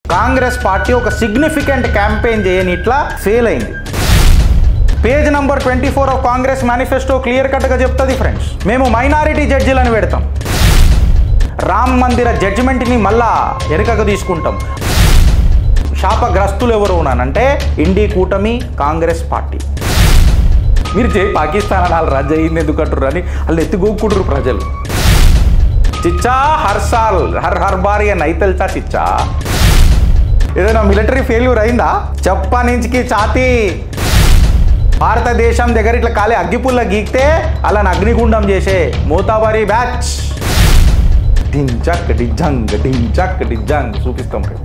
Congress party ఒక significant campaign చేయని ఇట్లా ఫెయిల్ అయింది page number twenty four of Congress manifesto clear కట్గా చెప్తుంది ఫ్రెండ్స్ మేము మైనారిటీ జడ్జిలను పెడతాం రామ్ మందిర జడ్జిమెంట్ని మళ్ళా ఎరుకగా తీసుకుంటాం శాపగ్రస్తులు ఎవరు ఉన్నానంటే ఇండి కూటమి కాంగ్రెస్ పార్టీ మీరు జై పాకిస్తాన్ అని వాళ్ళు రాజ్య అయింది ఎందుకు అంటారు అని వాళ్ళు ఎత్తుగోకుడురు ప్రజలు చిచ్చా హర్ సాల్ హర్ హర్ బార్ అని అయితెల్తా చిచ్చా ఏదైనా మిలిటరీ ఫెయిల్యూర్ అయిందా చెప్ప నుంచికి ఛాతీ భారతదేశం దగ్గర ఇట్లా కాలే అగ్గిపుల్ల గీక్తే అలా అగ్నిగుండం చేసే మోతాబారి బ్యాచ్ డించక్ డిజంగ్ డించక్ డిజంగ్ చూపిస్తాం రేపు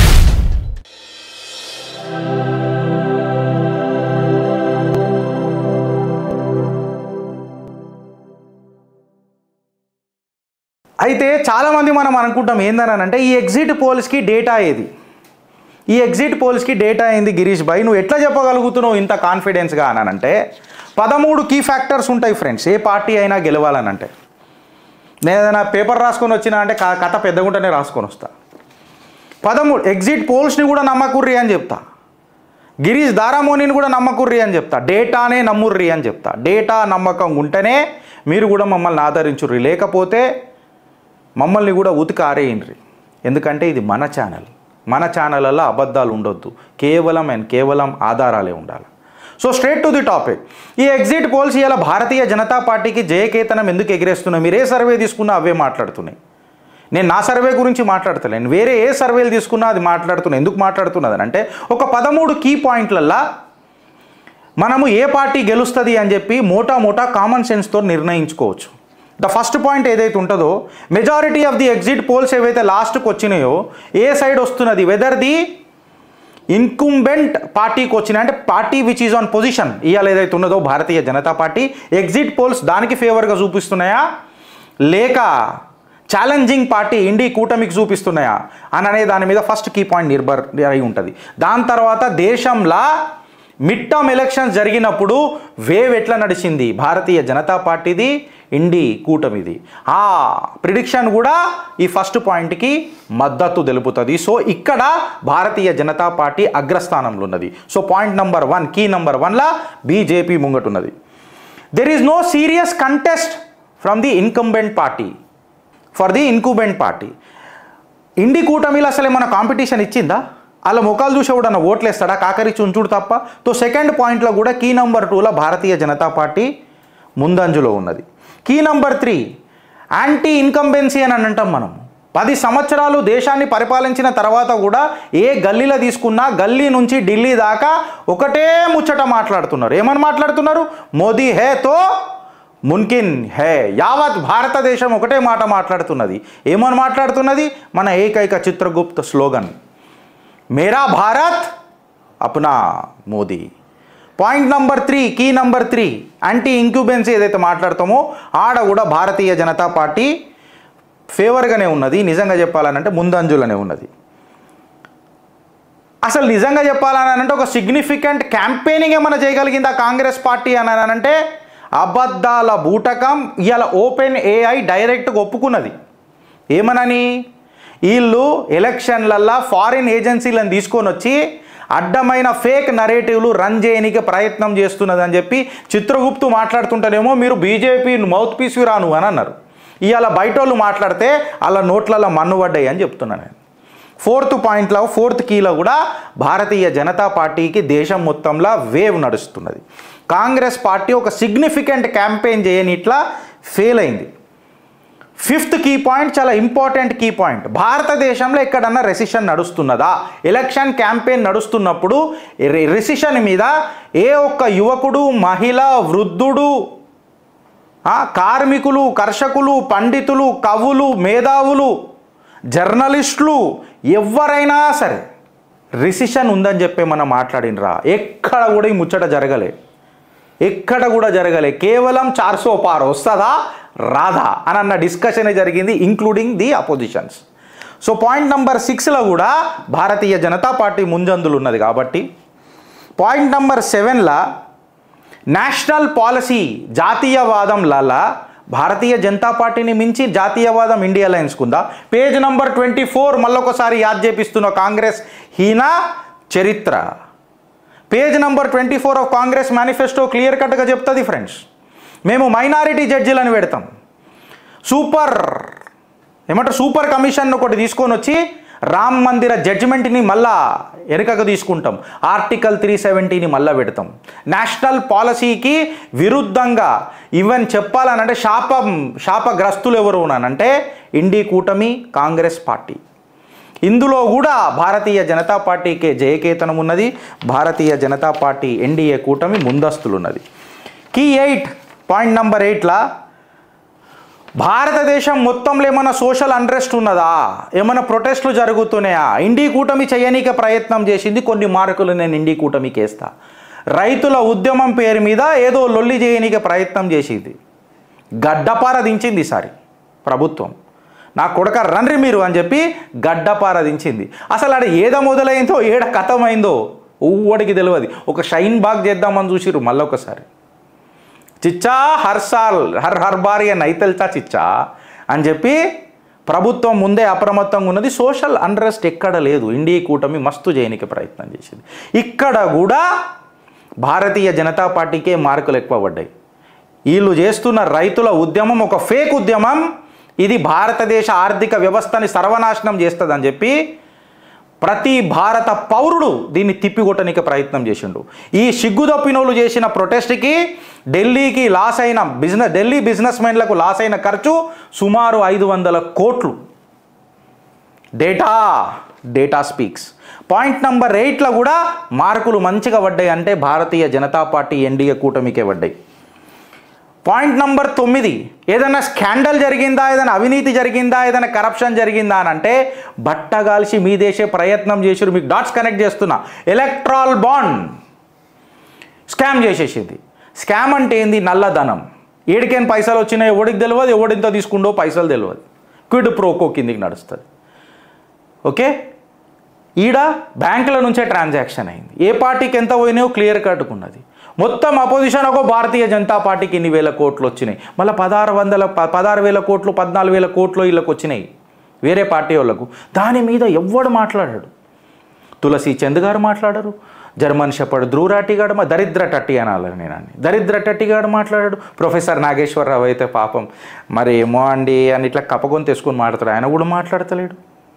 అయితే చాలామంది మనం అనుకుంటాం ఏందని అంటే ఈ ఎగ్జిట్ పోల్స్కి డేటా ఏది ఈ ఎగ్జిట్ పోల్స్కి డేటా ఏంది గిరీష్ భాయ్ నువ్వు ఎట్లా చెప్పగలుగుతున్నావు ఇంత కాన్ఫిడెన్స్గా అనంటే పదమూడు కీ ఫ్యాక్టర్స్ ఉంటాయి ఫ్రెండ్స్ ఏ పార్టీ అయినా గెలవాలనంటే నేను ఏదైనా పేపర్ రాసుకొని వచ్చినా అంటే క- కథ పెద్దగుంటనే రాసుకొని వస్తా పదమూడు ఎగ్జిట్ పోల్స్ని కూడా నమ్మకుర్రి అని చెప్తా గిరీష్ దారామోనిని కూడా నమ్మకుర్రి అని చెప్తా డేటానే నమ్ముర్రి అని చెప్తా డేటా నమ్మకం ఉంటేనే మీరు కూడా మమ్మల్ని ఆదరించుర్రి లేకపోతే మమ్మల్ని కూడా ఉతికి ఆరేయండ్రి ఎందుకంటే ఇది మన ఛానల్ మన ఛానళ్ళల్లో అబద్ధాలు ఉండొద్దు కేవలం అండ్ కేవలం ఆధారాలే ఉండాలి so straight to the topic ఈ ఎగ్జిట్ పోల్స్ ఇలా భారతీయ జనతా పార్టీకి జయకేతనం ఎందుకు ఎగిరేస్తున్నాయి మీరు ఏ సర్వే తీసుకున్నా అవే మాట్లాడుతున్నాయి నేను నా సర్వే గురించి మాట్లాడతలేను వేరే ఏ సర్వేలు తీసుకున్నా అది మాట్లాడుతున్నా ఎందుకు మాట్లాడుతున్నది అంటే ఒక పదమూడు కీ పాయింట్లల్లో మనము ఏ పార్టీ గెలుస్తుంది అని చెప్పి మోటా మోటా కామన్ సెన్స్తో నిర్ణయించుకోవచ్చు ద ఫస్ట్ పాయింట్ ఏదైతే ఉంటుందో majority of the exit polls ఏవైతే లాస్ట్కి వచ్చినాయో ఏ సైడ్ వస్తున్నది వెదర్ ది ఇన్కుంబెంట్ పార్టీకి వచ్చినాయి అంటే party which is on position ఇవాళ ఏదైతే ఉన్నదో Bharatiya Janata party exit polls దానికి ఫేవర్గా చూపిస్తున్నాయా లేక ఛాలెంజింగ్ పార్టీ ఇండి కూటమికి చూపిస్తున్నాయా అని అనే దాని మీద ఫస్ట్ కీ పాయింట్ నిర్భర్ అయి ఉంటుంది దాని తర్వాత దేశంలో మిడ్ టర్మ్ ఎలక్షన్స్ జరిగినప్పుడు వేవ్ ఎట్లా నడిచింది భారతీయ జనతా పార్టీది ఇండి కూటమిది ఆ ప్రిడిక్షన్ కూడా ఈ ఫస్ట్ పాయింట్కి మద్దతు తెలుపుతుంది సో ఇక్కడ భారతీయ జనతా పార్టీ అగ్రస్థానంలో ఉన్నది so point number one key number వన్లా బీజేపీ ముంగటున్నది there is no serious contest from the incumbent party for the incumbent party ఇండి కూటమిలో అసలు ఏమైనా కాంపిటీషన్ ఇచ్చిందా అలా ముఖాలు చూసి ఎవడన్నా ఓట్లేస్తాడా కాకరి చుంచుడు తప్ప తో సెకండ్ పాయింట్లో కూడా కీ నంబర్ టూలో భారతీయ జనతా పార్టీ ముందంజలో ఉన్నది key number three anti incumbency అని అని అంటాం మనం పది సంవత్సరాలు దేశాన్ని పరిపాలించిన తర్వాత కూడా ఏ గల్లీలో తీసుకున్నా గల్లీ నుంచి ఢిల్లీ దాకా ఒకటే ముచ్చట మాట్లాడుతున్నారు ఏమని మాట్లాడుతున్నారు మోదీ హే తో మున్కిన్ హే యావత్ భారతదేశం ఒకటే మాట మాట్లాడుతున్నది ఏమని మాట్లాడుతున్నది మన ఏకైక చిత్రగుప్త స్లోగన్ మేరా భారత్ అప్నా Modi point number three key number three anti incumbency ఏదైతే మాట్లాడతామో ఆడ కూడా భారతీయ జనతా పార్టీ ఫేవర్గానే ఉన్నది నిజంగా చెప్పాలనంటే ముందంజులనే ఉన్నది అసలు నిజంగా చెప్పాలని అంటే ఒక సిగ్నిఫికెంట్ క్యాంపెయినింగ్ ఏమైనా చేయగలిగిందా కాంగ్రెస్ పార్టీ అని అంటే అబద్ధాల బూటకం ఇవాళ ఓపెన్ ఏఐ డైరెక్ట్గా ఒప్పుకున్నది ఏమనని వీళ్ళు ఎలక్షన్లల్లో ఫారిన్ ఏజెన్సీలను తీసుకొని వచ్చి అడ్డమైన ఫేక్ నరేటివ్లు రన్ చేయడానికి ప్రయత్నం చేస్తున్నదని చెప్పి చిత్రగుప్తు మాట్లాడుతుంటేనేమో మీరు బీజేపీ మౌత్ పీస్ రాను అని అన్నారు ఇవాళ బయట వాళ్ళు మాట్లాడితే అలా నోట్లలో మన్ను పడ్డాయి అని చెప్తున్నాను నేను ఫోర్త్ పాయింట్లో ఫోర్త్ కీలో కూడా భారతీయ జనతా పార్టీకి దేశం మొత్తంలో వేవ్ నడుస్తున్నది కాంగ్రెస్ పార్టీ ఒక సిగ్నిఫికెంట్ క్యాంపెయిన్ చేయని ఇట్లా ఫెయిల్ అయింది ఫిఫ్త్ కీ పాయింట్ చాలా ఇంపార్టెంట్ కీ పాయింట్ భారతదేశంలో ఎక్కడన్నా రెసిషన్ నడుస్తున్నదా ఎలక్షన్ క్యాంపెయిన్ నడుస్తున్నప్పుడు రెసిషన్ మీద ఏ ఒక్క యువకుడు మహిళ వృద్ధుడు ఆ, కార్మికులు కర్షకులు పండితులు కవులు మేధావులు జర్నలిస్టులు ఎవరైనా సరే రిసిషన్ ఉందని చెప్పి మనం మాట్లాడినరా ఎక్కడ కూడా ఈ ముచ్చట జరగలే ఎక్కడ కూడా జరగలే కేవలం చార్సో పార్ వస్తుందా రాదా అని అన్న డిస్కషనే జరిగింది including the oppositions so point number సిక్స్లో కూడా భారతీయ జనతా పార్టీ ముంజందులు ఉన్నది కాబట్టి పాయింట్ నంబర్ సెవెన్లో నేషనల్ పాలసీ జాతీయవాదంలలా భారతీయ జనతా పార్టీని మించి జాతీయవాదం ఇండియా అలయన్స్కు ఉందా పేజ్ నంబర్ ట్వంటీ ఫోర్ మళ్ళొకసారి యాద్ చేపిస్తున్న కాంగ్రెస్ హీనా చరిత్ర page number twenty four of Congress manifesto clear కట్గా చెప్తుంది ఫ్రెండ్స్ మేము మైనారిటీ జడ్జీలను పెడతాం సూపర్ ఏమంటారు సూపర్ కమిషన్ ఒకటి తీసుకొని వచ్చి రామ్ మందిర జడ్జిమెంట్ని మళ్ళా వెనుకకు తీసుకుంటాం ఆర్టికల్ త్రీ సెవెంటీని మళ్ళా పెడతాం నేషనల్ పాలసీకి విరుద్ధంగా ఈవెన్ చెప్పాలనంటే శాపం శాపగ్రస్తులు ఎవరు ఉన్నానంటే ఇండి కూటమి కాంగ్రెస్ పార్టీ ఇందులో కూడా భారతీయ జనతా పార్టీకి జయకేతనం ఉన్నది భారతీయ జనతా పార్టీ ఎన్డీఏ కూటమి ముందస్తులు ఉన్నది కీ ఎయిట్ పాయింట్ నంబర్ ఎయిట్లా భారతదేశం మొత్తంలో ఏమైనా సోషల్ అండ్రెస్ట్ ఉన్నదా ఏమైనా ప్రొటెస్టులు జరుగుతున్నాయా ఇండి కూటమి చేయనీకే ప్రయత్నం చేసింది కొన్ని మార్కులు నేను ఇండి కూటమికి వేస్తా రైతుల ఉద్యమం పేరు మీద ఏదో లొల్లి చేయనీకే ప్రయత్నం చేసింది గడ్డపార దించింది ఈసారి ప్రభుత్వం నా కొడక రండ్రి మీరు అని చెప్పి గడ్డపార దించింది అసలు ఆడ ఏద మొదలైందో ఏడ కథమైందో ఊవడికి తెలియదు ఒక షైన్ బాగ్ చేద్దామని చూసిర్రు మళ్ళొకసారి చిచ్చా హర్ సాల్ హర్ హర్ బార్ ఏ నైతెల్తా చిచ్చా అని చెప్పి ప్రభుత్వం ముందే అప్రమత్తంగా ఉన్నది సోషల్ అండ్రెస్ట్ ఎక్కడ లేదు ఇండియా కూటమి మస్తు చేయనికి ప్రయత్నం చేసింది ఇక్కడ కూడా భారతీయ జనతా పార్టీకే మార్కులు ఎక్కువ పడ్డాయి వీళ్ళు చేస్తున్న రైతుల ఉద్యమం ఒక ఫేక్ ఉద్యమం ఇది భారతదేశ ఆర్థిక వ్యవస్థని సర్వనాశనం చేస్తుందని చెప్పి ప్రతి భారత పౌరుడు దీన్ని తిప్పికొట్టడానికి ప్రయత్నం చేసిండు ఈ సిగ్గుదప్పినోళ్ళు చేసిన ప్రొటెస్ట్కి ఢిల్లీకి లాస్ అయిన బిజినెస్ ఢిల్లీ బిజినెస్ మెన్లకు లాస్ అయిన ఖర్చు సుమారు ఐదు వందల కోట్లు data data speaks point number ఎయిట్లో కూడా మార్కులు మంచిగా పడ్డాయి అంటే భారతీయ జనతా పార్టీ ఎన్డీఏ కూటమికే పడ్డాయి పాయింట్ నంబర్ తొమ్మిది ఏదైనా స్కాండల్ జరిగిందా ఏదైనా అవినీతి జరిగిందా ఏదైనా కరప్షన్ జరిగిందా అని అంటే బట్టగాల్చి మీ దేశే ప్రయత్నం చేసారు మీకు డాట్స్ కనెక్ట్ చేస్తున్నా ఎలక్ట్రాల్ బాండ్ స్కామ్ చేసేసింది స్కామ్ అంటే ఏంది నల్లధనం ఏడికైనా పైసలు వచ్చినాయి ఎవడికి తెలియదు ఎవడింత తీసుకుండో పైసలు తెలియదు క్విడ్ ప్రోకో కిందికి నడుస్తుంది ఓకే ఈడ బ్యాంకుల నుంచే ట్రాన్సాక్షన్ అయింది ఏ పార్టీకి ఎంత పోయినాయో క్లియర్ కట్టుకున్నది మొత్తం అపోజిషన్ ఒక భారతీయ జనతా పార్టీకి ఇన్ని వేల కోట్లు వచ్చినాయి మళ్ళీ పదహారు వందల ప- పదహారు వేల కోట్లు పద్నాలుగు వేల కోట్లు వీళ్ళకి వచ్చినాయి వేరే పార్టీ వాళ్ళకు దాని మీద ఎవ్వడు మాట్లాడాడు తులసి చంద్ గారు మాట్లాడరు జర్మన్ షెపర్డ్ ధ్రువరాటి గారు మా దరిద్ర టట్టి అనాలి నేను అన్ని దరిద్ర టట్టి గారు మాట్లాడాడు ప్రొఫెసర్ నాగేశ్వరరావు అయితే పాపం మరి ఏమో అండి అని ఇట్లా కప్పకొని తెచ్చుకొని మాట్లాడతాడు ఆయన కూడా మాట్లాడతలేడు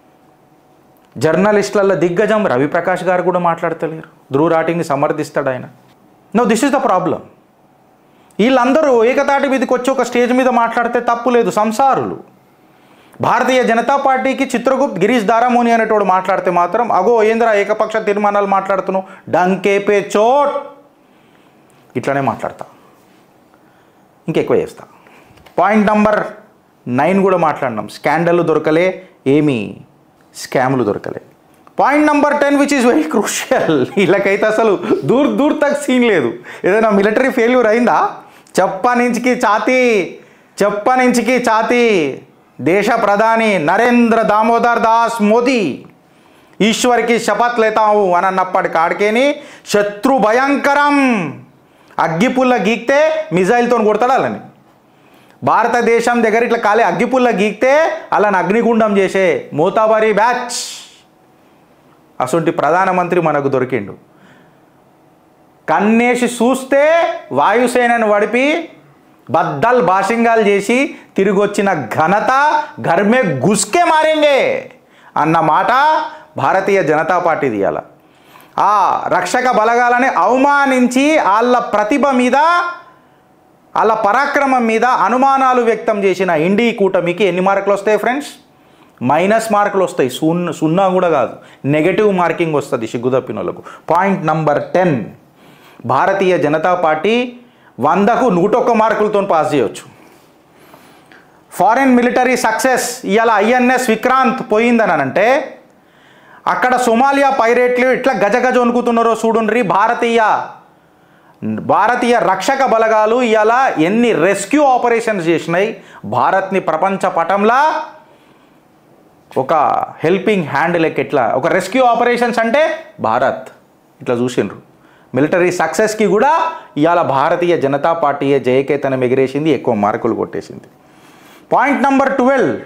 జర్నలిస్టులలో దిగ్గజం రవిప్రకాష్ గారు కూడా మాట్లాడతలేరు ధ్రువ రాటింగ్ని సమర్థిస్తాడు ఆయన no this is the problem వీళ్ళందరూ ఏకతాటి మీదకి వచ్చి ఒక స్టేజ్ మీద మాట్లాడితే తప్పు లేదు సంసారులు భారతీయ జనతా పార్టీకి చిత్రగుప్త్ గిరీష్ దారామోని అనేటోడు మాట్లాడితే మాత్రం అగో ఏంద్రా ఏకపక్ష తీర్మానాలు మాట్లాడుతున్నావు డంకేపే చోట్ ఇట్లానే మాట్లాడతా ఇంకెక్కువ చేస్తా పాయింట్ నంబర్ నైన్ కూడా మాట్లాడినాం స్కాండల్ దొరకలే ఏమీ స్కామ్లు దొరకలే point number ten which is very crucial వీళ్ళకైతే అసలు దూర్ దూర్ తక్ సీన్ లేదు ఏదైనా మిలిటరీ ఫెయిల్యూర్ అయిందా చెప్ప నుంచికి ఛాతీ చెప్ప నుంచికి ఛాతీ దేశ ప్రధాని నరేంద్ర దామోదర్ దాస్ మోదీ ఈశ్వర్కి శపథ్ లేతావు అని అన్నప్పటి కాడికేని శత్రు భయంకరం అగ్గిపుల్ల గీక్తే మిజైల్తో కొడతాడు వాళ్ళని భారతదేశం దగ్గర ఇట్లా కాలే అగ్గిపుల్ల గీక్తే అలాని అగ్నిగుండం చేసే మోతాబారి బ్యాచ్ అసొంటి ప్రధానమంత్రి మనకు దొరికిండు కన్నేసి చూస్తే వాయుసేనను వడిపి బద్దల్ బాషింగాలు చేసి తిరిగి వచ్చిన ఘనత ఘర్మే గుస్కే మారేంగే అన్న మాట భారతీయ జనతా పార్టీ తీయాల ఆ రక్షక బలగాలని అవమానించి వాళ్ళ ప్రతిభ మీద వాళ్ళ పరాక్రమం మీద అనుమానాలు వ్యక్తం చేసిన ఇండి కూటమికి ఎన్ని మార్కులు వస్తాయి ఫ్రెండ్స్ మైనస్ మార్కులు వస్తాయి సున్నా సున్నా కూడా కాదు నెగటివ్ మార్కింగ్ వస్తుంది సిగ్గుదప్పిన వాళ్ళకు point number ten Bharatiya Janata party వందకు నూట ఒక్క మార్కులతో పాస్ చేయొచ్చు ఫారిన్ మిలిటరీ సక్సెస్ ఇవాళ ఐఎన్ఎస్ విక్రాంత్ పోయిందని అంటే అక్కడ సొమాలియా పైరేట్లు ఇట్లా గజగజ వణుకుతున్నారో చూడుండ్రి భారతీయ భారతీయ రక్షక బలగాలు ఇవాళ ఎన్ని రెస్క్యూ ఆపరేషన్స్ చేసినాయి భారత్ని ప్రపంచ పటంలా ఒక హెల్పింగ్ హ్యాండ్ లెక్క ఎట్లా ఒక రెస్క్యూ ఆపరేషన్స్ అంటే భారత్ ఇట్లా చూసిండ్రు మిలిటరీ సక్సెస్కి కూడా ఇవాళ భారతీయ జనతా పార్టీయే జయకేతనం ఎగిరేసింది ఎక్కువ మార్కులు కొట్టేసింది పాయింట్ నంబర్ ట్వెల్వ్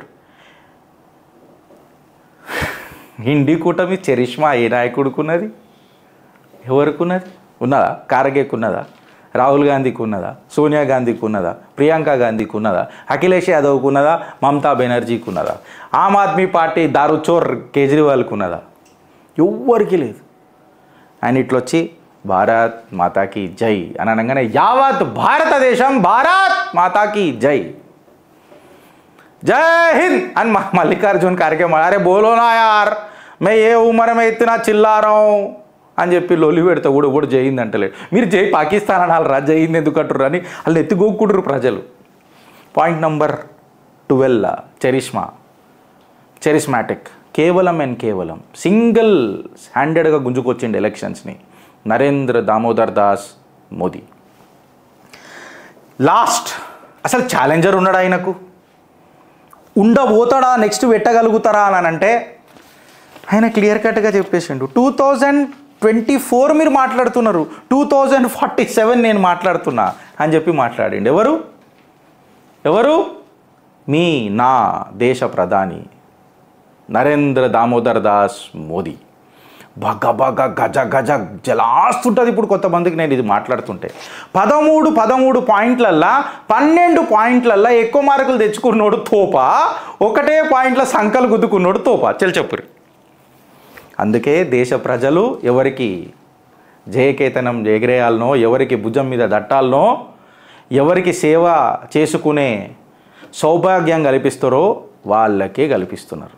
ఇండి కూటమి చరిష్మా ఏ నాయకుడికున్నది ఎవరికి ఉన్నదా ఖార్గేకి ఉన్నదా రాహుల్ గాంధీకి ఉన్నదా సోనియా గాంధీకి ఉన్నదా ప్రియాంక గాంధీకి ఉన్నదా అఖిలేష్ యాదవ్కి ఉన్నదా మమతా బెనర్జీకి ఉన్నదా ఆమ్ ఆద్మీ పార్టీ దారుచోర్ కేజ్రీవాల్కి ఉన్నదా ఎవ్వరికి లేదు ఆయన ఇట్లొచ్చి భారత్ మాతాకి జై అని అనగానే యావత్ భారతదేశం భారత్ మాతాకి జై जय हिंद అని మా మల్లికార్జున్ ఖార్గే మా- అరే బోలో నా యార్ మే ఏ ఉమర్ మే ఇత్తినా చిల్లా రహా హూం అని చెప్పి లొలి పెడతా కూడా కూడా జై హింద్ అంటలేడు మీరు జై పాకిస్తాన్ అనాలి రా జై హింద్ ఎందుకు అంటారు అని వాళ్ళు ఎత్తుకోకుంటారు ప్రజలు point number twelve charisma charismatic కేవలం అండ్ కేవలం సింగిల్ హ్యాండెడ్గా గుంజుకొచ్చిండు ఎలక్షన్స్ని నరేంద్ర దామోదర్ దాస్ మోదీ లాస్ట్ అసలు ఛాలెంజర్ ఉన్నాడు ఆయనకు ఉండబోతాడా నెక్స్ట్ పెట్టగలుగుతారా అని అంటే ఆయన క్లియర్ కట్గా చెప్పేసిండు టూ థౌజండ్ ట్వంటీ ఫోర్ మీరు మాట్లాడుతున్నారు టూ థౌజండ్ ఫార్టీ సెవెన్ నేను మాట్లాడుతున్నా అని చెప్పి మాట్లాడిండు ఎవరు ఎవరు మీ నా దేశ ప్రధాని నరేంద్ర దామోదర్ దాస్ మోదీ బగ బగ గజ గజ జలాస్తుంటుంది ఇప్పుడు కొంతమందికి నేను ఇది మాట్లాడుతుంటే పదమూడు పదమూడు పాయింట్లల్లా పన్నెండు పాయింట్లల్లా ఎక్కువ మార్కులు తెచ్చుకున్నోడు తోప ఒకటే పాయింట్ల సంకలు గుద్దుకున్నోడు తోప చెల్ చెప్పురి అందుకే దేశ ప్రజలు ఎవరికి జయకేతనం ఎగిరేయాలనో ఎవరికి భుజం మీద దట్టాలనో ఎవరికి సేవ చేసుకునే సౌభాగ్యం కల్పిస్తారో వాళ్ళకే కల్పిస్తున్నారు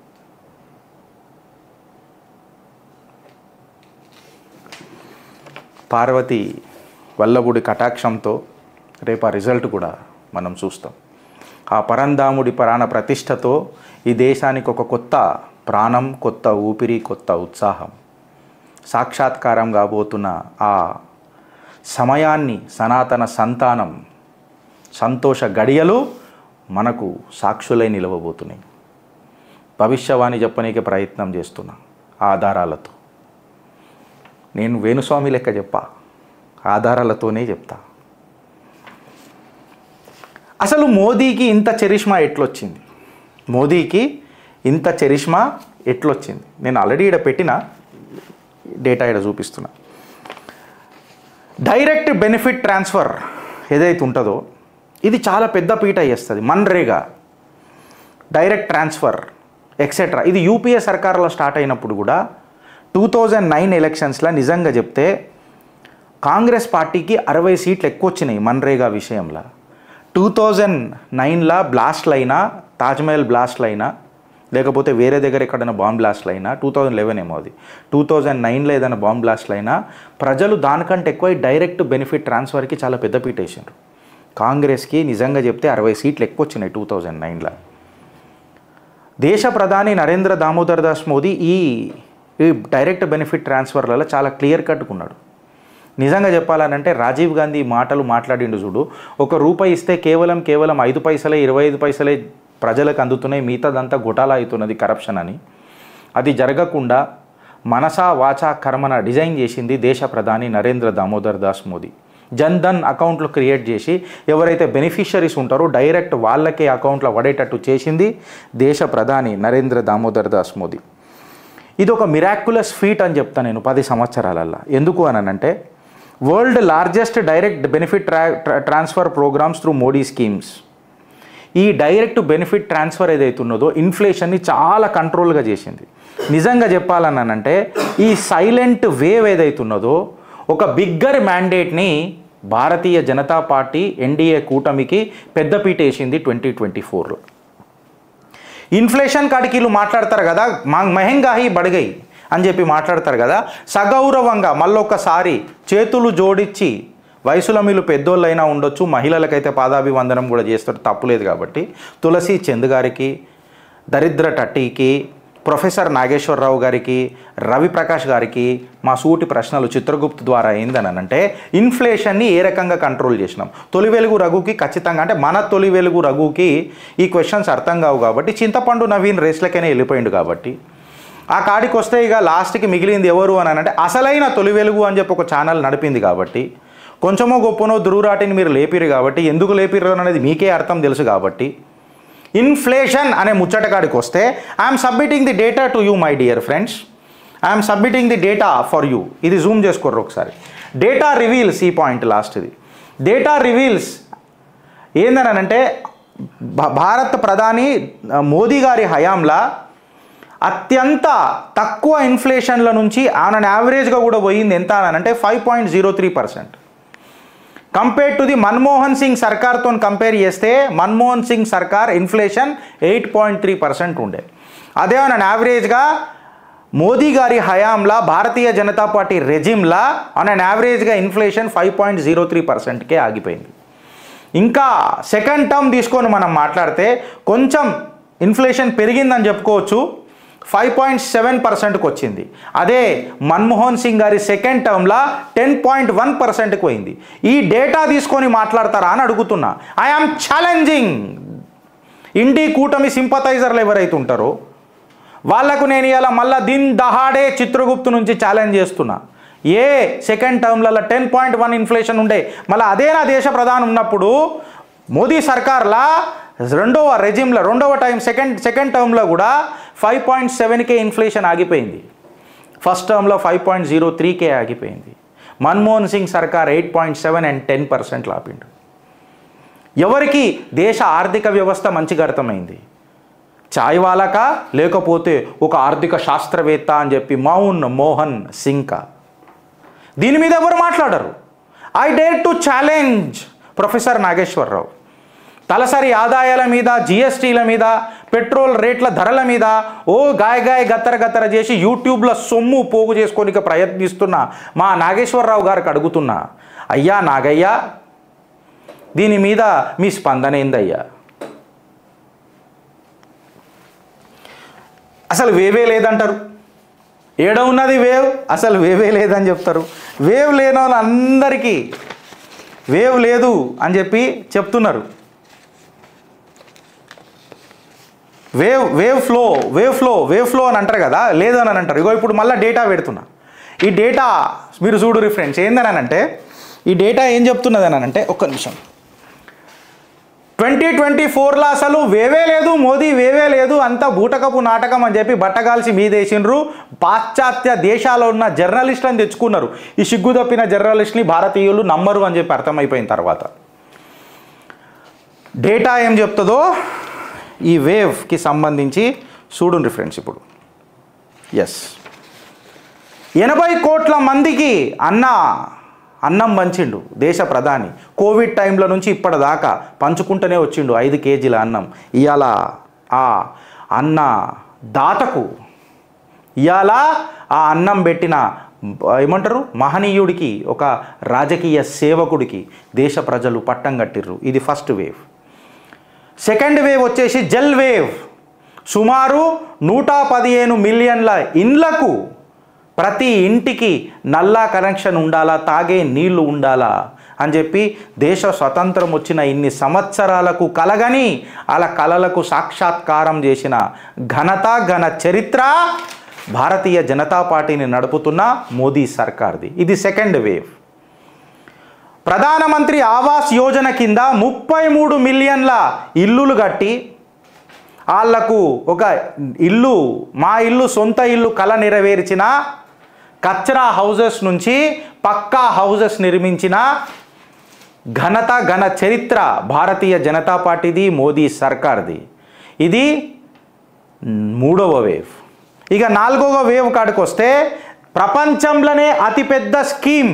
పార్వతి వల్లభుడి కటాక్షంతో రేపు ఆ రిజల్ట్ కూడా మనం చూస్తాం ఆ పరంధాముడి ప్రాణ ప్రతిష్టతో ఈ దేశానికి ఒక కొత్త ప్రాణం కొత్త ఊపిరి కొత్త ఉత్సాహం సాక్షాత్కారం కాబోతున్న ఆ సమయాన్ని సనాతన సంతానం సంతోష గడియలు మనకు సాక్షులై నిలవబోతున్నాయి భవిష్యవాణి చెప్పనీకి ప్రయత్నం చేస్తున్నా ఆధారాలతో నేను వేణుస్వామి లెక్క చెప్పా ఆధారాలతోనే చెప్తా అసలు మోదీకి ఇంత చరిష్మా ఎట్లొచ్చింది మోదీకి ఇంత చరిష్మా ఎట్లొచ్చింది నేను ఆల్రెడీ ఇక్కడ పెట్టిన డేటా ఇక్కడ చూపిస్తున్నా డైరెక్ట్ బెనిఫిట్ ట్రాన్స్ఫర్ ఏదైతే ఉంటుందో ఇది చాలా పెద్ద పీట చేస్తుంది మన్రేగా డైరెక్ట్ ట్రాన్స్ఫర్ ఎక్సెట్రా ఇది యూపీఏ సర్కార్లో స్టార్ట్ అయినప్పుడు కూడా టూ థౌజండ్ నైన్ ఎలక్షన్స్లో నిజంగా చెప్తే కాంగ్రెస్ పార్టీకి అరవై సీట్లు ఎక్కువ వచ్చినాయి మన్రేగా విషయంలో టూ థౌజండ్ నైన్లో బ్లాస్ట్లు అయినా తాజ్మహల్ బ్లాస్ట్లు అయినా లేకపోతే వేరే దగ్గర ఎక్కడైనా బాంబ్ బ్లాస్ట్లు అయినా టూ థౌజండ్ లెవెన్ ఏమో అది టూ థౌజండ్ నైన్లో ఏదైనా బాంబ్ బ్లాస్ట్లు అయినా ప్రజలు దానికంటే ఎక్కువ ఈ డైరెక్ట్ బెనిఫిట్ ట్రాన్స్ఫర్కి చాలా పెద్ద పీట వేసారు కాంగ్రెస్కి నిజంగా చెప్తే అరవై సీట్లు ఎక్కువ వచ్చినాయి టూ థౌజండ్ నైన్లో దేశ ప్రధాని నరేంద్ర దామోదర్ దాస్ మోదీ ఈ ఈ డైరెక్ట్ బెనిఫిట్ ట్రాన్స్ఫర్లలో చాలా క్లియర్ కట్టుకున్నాడు నిజంగా చెప్పాలనంటే రాజీవ్ గాంధీ ఈ మాటలు మాట్లాడిండు చూడు ఒక రూపాయి ఇస్తే కేవలం కేవలం ఐదు పైసలే ఇరవై ఐదు పైసలే ప్రజలకు అందుతున్నాయి మిగతాదంతా గుటాలా అవుతున్నది కరప్షన్ అని అది జరగకుండా మనసా వాచా కర్మన డిజైన్ చేసింది దేశ ప్రధాని నరేంద్ర దామోదర్ దాస్ మోదీ జన్ ధన్ అకౌంట్లు క్రియేట్ చేసి ఎవరైతే బెనిఫిషరీస్ ఉంటారో డైరెక్ట్ వాళ్ళకే అకౌంట్లో పడేటట్టు చేసింది దేశ ప్రధాని నరేంద్ర దామోదర్ దాస్ మోదీ ఇది ఒక మిరాక్యులస్ ఫీట్ అని చెప్తాను నేను పది సంవత్సరాలల్లో ఎందుకు అనంటే వరల్డ్ లార్జెస్ట్ డైరెక్ట్ బెనిఫిట్ ట్రా transfer programs through Modi schemes ఈ డైరెక్ట్ బెనిఫిట్ ట్రాన్స్ఫర్ ఏదైతే ఉన్నదో ఇన్ఫ్లేషన్ని చాలా కంట్రోల్గా చేసింది నిజంగా చెప్పాలనంటే ఈ సైలెంట్ వేవ్ ఏదైతే ఉన్నదో ఒక బిగ్గర్ మ్యాండేట్ని భారతీయ జనతా పార్టీ ఎన్డీఏ కూటమికి పెద్దపీట వేసింది ట్వంటీ ట్వంటీ ఫోర్లో ఇన్ఫ్లేషన్ కాడికి వీళ్ళు మాట్లాడతారు కదా మా మహంగాహి బడిగై అని చెప్పి మాట్లాడతారు కదా సగౌరవంగా మళ్ళొక్కసారి చేతులు జోడించి వయసులో మీరు పెద్దోళ్ళైనా ఉండొచ్చు మహిళలకైతే పాదాభివందనం కూడా చేస్తారు తప్పులేదు కాబట్టి తులసి చంద్ గారికి దరిద్ర టట్టీకి ప్రొఫెసర్ నాగేశ్వరరావు గారికి రవి ప్రకాష్ గారికి మా సూటి ప్రశ్నలు చిత్రగుప్త్ ద్వారా ఏందని అంటే ఇన్ఫ్లేషన్ని ఏ రకంగా కంట్రోల్ చేసినాం తొలి వెలుగు రఘుకి ఖచ్చితంగా అంటే మన తొలి వెలుగు రఘుకి ఈ క్వశ్చన్స్ అర్థం కావు కాబట్టి చింతపండు నవీన్ రేస్లకైనా వెళ్ళిపోయిండు కాబట్టి ఆ కాడికి వస్తే ఇక లాస్ట్కి మిగిలింది ఎవరు అని అంటే అసలైన తొలి వెలుగు అని చెప్పి ఒక ఛానల్ నడిపింది కాబట్టి కొంచెమో గొప్పనో దురురాటిని మీరు లేపిరు కాబట్టి ఎందుకు లేపిర్రు అనేది మీకే అర్థం తెలుసు కాబట్టి ఇన్ఫ్లేషన్ అనే ముచ్చట కాడికి వస్తే I'm submitting the data to you my dear friends I'm submitting the data for you ఇది జూమ్ చేసుకోర్రు ఒకసారి డేటా రివీల్స్ ఈ పాయింట్ లాస్ట్ది డేటా రివీల్స్ ఏందనంటే భా- భారత ప్రధాని ఆ, మోదీ గారి హయాంలా అత్యంత తక్కువ ఇన్ఫ్లేషన్ల నుంచి ఆన్ యావరేజ్గా కూడా పోయింది ఎంత అని అంటే five point zero three percent compare to the Manmohan Singh సర్కార్తో కంపేర్ చేస్తే మన్మోహన్ సింగ్ సర్కార్ inflation eight point three percent ఉండే అదే ఆన్ యావరేజ్గా మోదీ గారి హయాంలా భారతీయ జనతా పార్టీ రెజిమ్లా ఆన్ అన్ యావరేజ్గా inflation five point zero three పర్సెంట్కే ఆగిపోయింది ఇంకా సెకండ్ టర్మ్ తీసుకొని మనం మాట్లాడితే కొంచెం ఇన్ఫ్లేషన్ పెరిగిందని చెప్పుకోవచ్చు ఫైవ్ పాయింట్ సెవెన్ పర్సెంట్కి వచ్చింది అదే మన్మోహన్ సింగ్ గారి సెకండ్ టర్మ్లా టెన్ పాయింట్ వన్ పర్సెంట్కి పోయింది ఈ డేటా తీసుకొని మాట్లాడతారా అని అడుగుతున్నా ఐఆమ్ ఛాలెంజింగ్ ఇండి కూటమి సింపతైజర్లు ఎవరైతే ఉంటారో వాళ్లకు నేను ఇలా మళ్ళా దిన్ దహాడే చిత్రగుప్తు నుంచి ఛాలెంజ్ చేస్తున్నా ఏ సెకండ్ టర్మ్లలో టెన్ పాయింట్ వన్ ఇన్ఫ్లేషన్ ఉండే మళ్ళీ అదే నా దేశ ప్రధాని ఉన్నప్పుడు మోదీ సర్కార్లా రెండవ రెజిమ్లో రెండవ టైం సెకండ్ సెకండ్ టర్మ్లో కూడా ఫైవ్ పాయింట్ సెవెన్కే ఇన్ఫ్లేషన్ ఆగిపోయింది ఫస్ట్ టర్మ్లో ఫైవ్ పాయింట్ జీరో త్రీకే ఆగిపోయింది మన్మోహన్ సింగ్ సర్కార్ eight point seven and ten percent లాపిండు ఎవరికి దేశ ఆర్థిక వ్యవస్థ మంచిగా అర్థమైంది చాయ్ వాలాకా లేకపోతే ఒక ఆర్థిక శాస్త్రవేత్త అని చెప్పి మౌన్ మోహన్ సింకా దీని మీద ఎవరు మాట్లాడరు I dare to challenge professor Nageswara Rao తలసరి ఆదాయాల మీద జిఎస్టీల మీద పెట్రోల్ రేట్ల ధరల మీద ఓ గాయ గాయ గత్తర గత్తర చేసి యూట్యూబ్లో సొమ్ము పోగు చేసుకోనికి ప్రయత్నిస్తున్న మా నాగేశ్వరరావు గారికి అడుగుతున్నా అయ్యా నాగయ్య దీని మీద మీ స్పందన ఏందయ్యా అసలు వేవే లేదంటారు ఏడ ఉన్నది వేవ్ అసలు వేవే లేదని చెప్తారు వేవ్ లేని వాళ్ళందరికీ వేవ్ లేదు అని చెప్పి చెప్తున్నారు wave wave flow wave flow wave flow అని అంటారు కదా లేదు అని అంటారు ఇగో ఇప్పుడు మళ్ళీ డేటా పెడుతున్నా ఈ డేటా మీరు చూడు ఫ్రెండ్స్ ఏందని అంటే ఈ డేటా ఏం చెప్తున్నది అని అంటే ఒక్క నిమిషం ట్వంటీ ట్వంటీ ఫోర్లో అసలు వేవే లేదు మోదీ వేవే లేదు అంతా బూటకపు నాటకం అని చెప్పి బట్టగాల్సి మీదేసిండ్రు పాశ్చాత్య దేశాల్లో ఉన్న జర్నలిస్టులను తెచ్చుకున్నారు ఈ సిగ్గు తప్పిన జర్నలిస్ట్ని భారతీయులు నమ్మరు అని చెప్పి అర్థమైపోయిన తర్వాత డేటా ఏం చెప్తుందో ఈ వేవ్కి సంబంధించి చూడండి ఫ్రెండ్స్ ఇప్పుడు ఎస్ ఎనభై కోట్ల మందికి అన్న అన్నం పంచిండు దేశ ప్రధాని కోవిడ్ టైంలో నుంచి ఇప్పటిదాకా పంచుకుంటూనే వచ్చిండు ఐదు కేజీల అన్నం ఇవాళ ఆ అన్న దాతకు ఇవాళ ఆ అన్నం పెట్టిన ఏమంటారు మహనీయుడికి ఒక రాజకీయ సేవకుడికి దేశ ప్రజలు పట్టం కట్టిర్రు ఇది ఫస్ట్ వేవ్ సెకండ్ వేవ్ వచ్చేసి జల్ వేవ్ సుమారు నూట పదిహేను మిలియన్ల ఇండ్లకు ప్రతి ఇంటికి నల్లా కనెక్షన్ ఉండాలా తాగే నీళ్లు ఉండాలా అని చెప్పి దేశ స్వతంత్రం వచ్చిన ఇన్ని సంవత్సరాలకు కలగని అలా కలలకు సాక్షాత్కారం చేసిన ఘనత ఘన చరిత్ర భారతీయ జనతా పార్టీని నడుపుతున్న మోదీ సర్కార్ది ఇది సెకండ్ వేవ్ ప్రధానమంత్రి ఆవాస్ యోజన కింద ముప్పై మూడు మిలియన్ల ఇల్లులు కట్టి వాళ్లకు ఒక ఇల్లు మా ఇల్లు సొంత ఇల్లు కళ నెరవేర్చిన కచ్రా హౌజెస్ నుంచి పక్కా హౌజెస్ నిర్మించిన ఘనత ఘన చరిత్ర భారతీయ జనతా పార్టీది మోదీ సర్కార్ది ఇది మూడవ వేవ్ ఇక నాలుగవ వేవ్ కాడికి వస్తే ప్రపంచంలోనే అతిపెద్ద స్కీమ్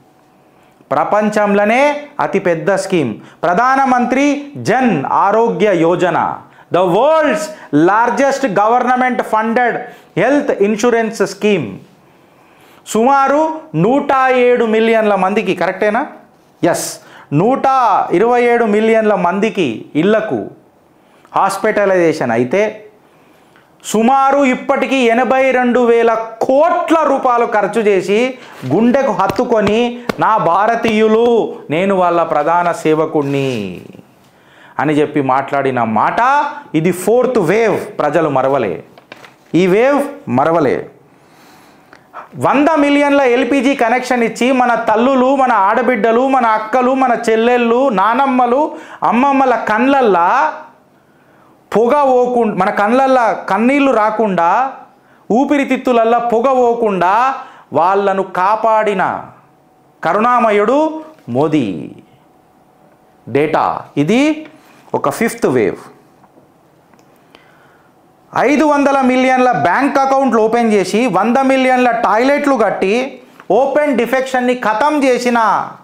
ప్రపంచంలోనే అతిపెద్ద scheme Pradhan Mantri Jan Arogya Yojana the world's largest government funded health insurance scheme సుమారు నూట ఏడు మిలియన్ల మందికి కరెక్టేనా ఎస్ నూట ఇరవై ఏడు మిలియన్ల మందికి ఇళ్లకు హాస్పిటలైజేషన్ అయితే సుమారు ఇప్పటికీ ఎనభై రెండు వేల కోట్ల రూపాయలు ఖర్చు చేసి గుండెకు హత్తుకొని నా భారతీయులు నేను వాళ్ళ ప్రధాన సేవకుణ్ణి అని చెప్పి మాట్లాడిన మాట ఇది ఫోర్త్ వేవ్ ప్రజలు మరవలే ఈ వేవ్ మరవలే వంద మిలియన్ల ఎల్పిజి కనెక్షన్ ఇచ్చి మన తల్లులు మన ఆడబిడ్డలు మన అక్కలు మన చెల్లెళ్ళు నానమ్మలు అమ్మమ్మల కళ్ళల్లా పొగ పోకుండా మన కళ్ళల్లా కన్నీళ్లు రాకుండా ఊపిరితిత్తులల్లా పొగ పోకుండా వాళ్ళను కాపాడిన కరుణామయుడు మోదీ డేటా ఇది ఒక ఫిఫ్త్ వేవ్ ఐదు వందల మిలియన్ల బ్యాంక్ అకౌంట్లు ఓపెన్ చేసి వంద మిలియన్ల టాయిలెట్లు కట్టి ఓపెన్ డిఫెక్షన్ని ఖతం చేసిన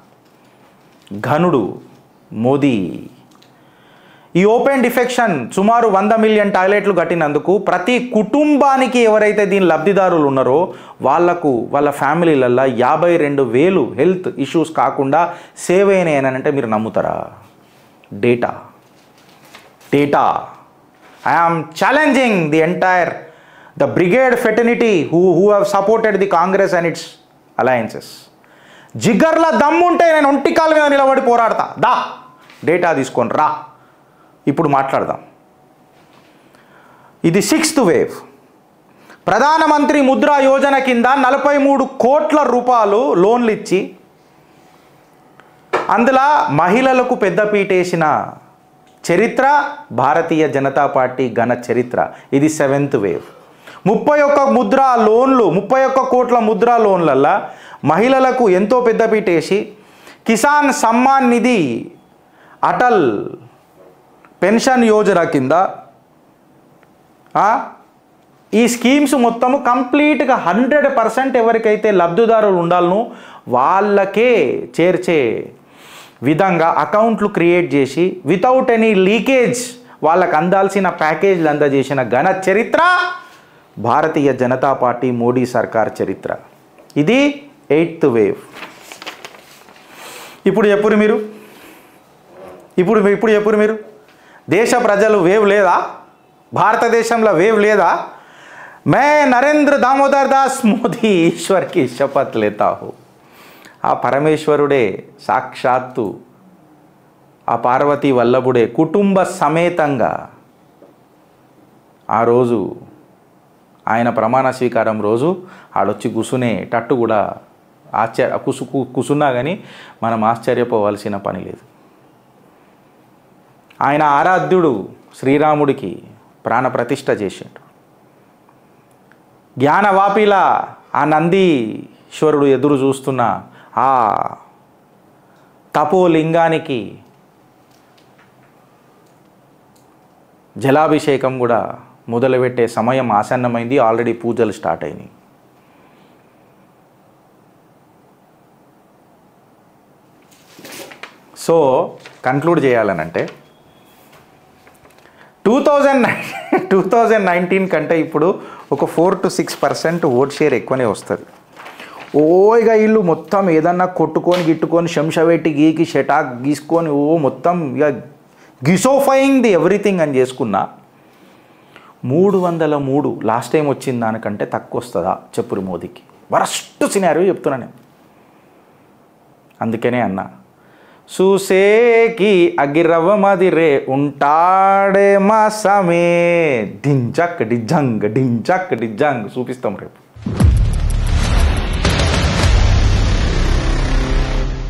ఘనుడు మోదీ ఈ ఓపెన్ డిఫెక్షన్ సుమారు వంద మిలియన్ టాయిలెట్లు కట్టినందుకు ప్రతి కుటుంబానికి ఎవరైతే దీని లబ్ధిదారులు ఉన్నారో వాళ్లకు వాళ్ళ ఫ్యామిలీలల్లో యాభై రెండు వేలు హెల్త్ ఇష్యూస్ కాకుండా సేవ్ అయినాయని అంటే మీరు నమ్ముతారా data data I am challenging the entire the brigade fraternity who who have supported the Congress and its alliances జిగ్గర్ల దమ్ముంటే నేను ఒంటి కాలు మీద నిలబడి పోరాడతా దా డేటా తీసుకొని రా ఇప్పుడు మాట్లాడదాం ఇది సిక్స్త్ వేవ్ ప్రధానమంత్రి ముద్రా యోజన కింద నలభై మూడు కోట్ల రూపాయలు లోన్లు ఇచ్చి అందులో మహిళలకు పెద్దపీటేసిన చరిత్ర భారతీయ జనతా పార్టీ ఘన చరిత్ర ఇది సెవెంత్ వేవ్ ముప్పై ఒక్క ముద్రా లోన్లు ముప్పై ఒక్క కోట్ల ముద్రా లోన్లల్లో మహిళలకు ఎంతో పెద్దపీటేసి కిసాన్ సమ్మాన్ నిధి అటల్ పెన్షన్ యోజన కింద ఆ, ఈ స్కీమ్స్ మొత్తము కంప్లీట్గా హండ్రెడ్ పర్సెంట్ ఎవరికైతే లబ్ధిదారులు ఉండాలనో వాళ్ళకే చేర్చే విధంగా అకౌంట్లు క్రియేట్ చేసి వితౌట్ ఎనీ లీకేజ్ వాళ్ళకు అందాల్సిన ప్యాకేజీలు అందజేసిన ఘన చరిత్ర భారతీయ జనతా పార్టీ మోడీ సర్కార్ చరిత్ర ఇది ఎయిత్ వేవ్ ఇప్పుడు చెప్పురు మీరు ఇప్పుడు ఇప్పుడు చెప్పురు మీరు దేశ ప్రజలు వేవ్ లేదా భారతదేశంలో వేవ్ లేదా మే నరేంద్ర దామోదర్ దాస్ మోదీ ఈశ్వర్కి శపథ్ లేతా హూ ఆ పరమేశ్వరుడే సాక్షాత్తు ఆ పార్వతీ వల్లభుడే కుటుంబ సమేతంగా ఆ రోజు ఆయన ప్రమాణ స్వీకారం రోజు ఆడొచ్చి కూసునే టట్టు కూడా ఆశ్చర్య కుసు కు- కూసున్నా కానీ మనం ఆశ్చర్యపోవాల్సిన పని లేదు ఆయన ఆరాధ్యుడు శ్రీరాముడికి ప్రాణప్రతిష్ఠ చేసిండు జ్ఞానవాపిలా ఆ నందీశ్వరుడు ఎదురు చూస్తున్న ఆ తపోలింగానికి జలాభిషేకం కూడా మొదలుపెట్టే సమయం ఆసన్నమైంది ఆల్రెడీ పూజలు స్టార్ట్ అయినాయి సో కన్క్లూడ్ చేయాలనంటే two thousand two thousand nineteen కంటే ఇప్పుడు ఒక four to six percent vote share ఎక్కువనే వస్తుంది ఓ ఇక వీళ్ళు మొత్తం ఏదన్నా కొట్టుకొని గిట్టుకొని శంషవెట్టి గీకి షటాక్ గీసుకొని ఓ మొత్తం ఇక గిసోఫైయింగ్ ది ఎవ్రీథింగ్ అని చేసుకున్నా మూడు వందల మూడు లాస్ట్ టైం వచ్చిన దానికంటే తక్కువ వస్తుందా చెప్పురు మోదీకి వరస్ట్ సినారియో చెప్తున్నా నేను అందుకనే అన్నా చూసేకి అగిరవ మదిరే ఉంటాడే మా సమే డించక్ డిజంగ్ డించక్ డిజంగ్ చూపిస్తాం రేపు